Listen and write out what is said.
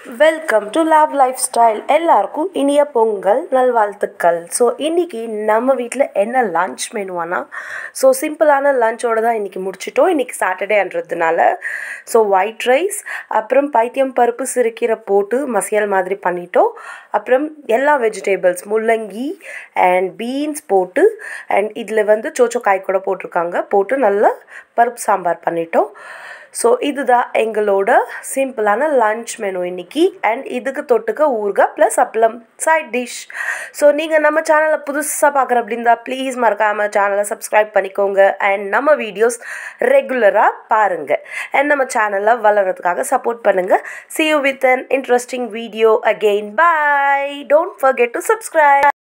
welcome to lab life style எல்லாருக்கும் இனிய பொங்கல் நல்வாழ்த்துக்கள் ஸோ இன்றைக்கி நம்ம வீட்டில் என்ன லன்ச் மெனுவானா ஸோ சிம்பிளான லஞ்சோடு தான் இன்றைக்கி முடிச்சிட்டோம் இன்றைக்கி சாட்டர்டேன்றதுனால ஸோ ஒயிட் ரைஸ் அப்புறம் பைத்தியம் பருப்பு சிறுக்கீரை போட்டு மசியல் மாதிரி பண்ணிட்டோம் அப்புறம் எல்லா வெஜிடேபிள்ஸ் முள்ளங்கி அண்ட் பீன்ஸ் போட்டு அண்ட் இதில் வந்து சோச்சோ காய் கூட போட்டிருக்காங்க போட்டு நல்லா பருப்பு சாம்பார் பண்ணிட்டோம் ஸோ இதுதான் எங்களோட சிம்பிளான லன்ச் மெனு இன்னைக்கு அண்ட் இதுக்கு தொட்டுக்க ஊறுகாய் ப்ளஸ் அப்பளம் சைட் டிஷ் ஸோ நீங்கள் நம்ம சேனலை புதுசாக பார்க்குற அப்படின்னா ப்ளீஸ் மறக்காமல் சேனலை சப்ஸ்கிரைப் பண்ணிக்கோங்க அண்ட் நம்ம வீடியோஸ் ரெகுலராக பாருங்கள் அண்ட் நம்ம சேனலை வளர்கிறதுக்காக சப்போர்ட் பண்ணுங்கள் see you with an interesting video again bye don't forget to subscribe